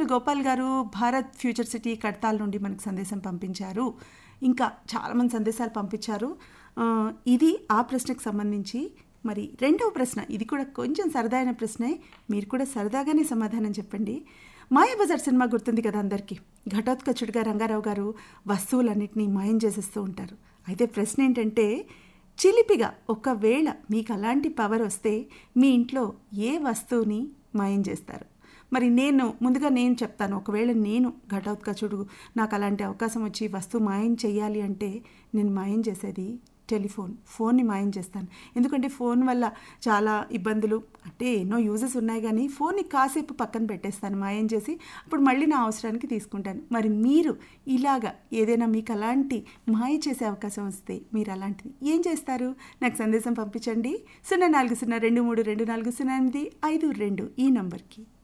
రామచంద్ర గోపాల్ గారు Bharat future city Kadthal నుండి మనకు సందేశం పంపించారు ఇంకా చాలామంది సందేశాలు పంపించారు ఆ, ఇది ఆ ప్రశ్నకు సంబంధించి మరి రెండవ ప్రశ్న ఇది కూడా కొంచెం సరదా అయిన ప్రశ్నే మీరు కూడా సరదాగానే సమాధానం చెప్పండి మాయాబజార్ సినిమా గుర్తుంది కదా అందరికీ ఘటోత్కచుడిగా రంగారావు గారు వస్తువులన్నింటినీ మాయం చేసేస్తూ ఉంటారు అయితే ప్రశ్న ఏంటంటే చిలిపిగా ఒకవేళ మీకు అలాంటి పవర్ వస్తే మీ ఇంట్లో ఏ వస్తువుని మాయం చేస్తారు మరి నేను ముందుగా నేను చెప్తాను ఒకవేళ నేను ఘటోత్కచుడు నాకు అలాంటి అవకాశం వచ్చి వస్తువు మాయం చేయాలి అంటే నేను మాయం చేసేది టెలిఫోన్ ఫోన్ని మాయం చేస్తాను ఎందుకంటే ఫోన్ వల్ల చాలా ఇబ్బందులు అంటే ఎన్నో యూజెస్ ఉన్నాయి కానీ ఫోన్ని కాసేపు పక్కన పెట్టేస్తాను మాయం చేసి అప్పుడు మళ్ళీ నా అవసరానికి తీసుకుంటాను మరి మీరు ఇలాగా ఏదైనా మీకు అలాంటి మాయ చేసే అవకాశం వస్తే మీరు అలాంటిది ఏం చేస్తారు నాకు సందేశం పంపించండి సున్నా నాలుగు సున్నా రెండు మూడు రెండు నాలుగు సున్నా ఎనిమిది ఐదు రెండు ఈ నంబర్కి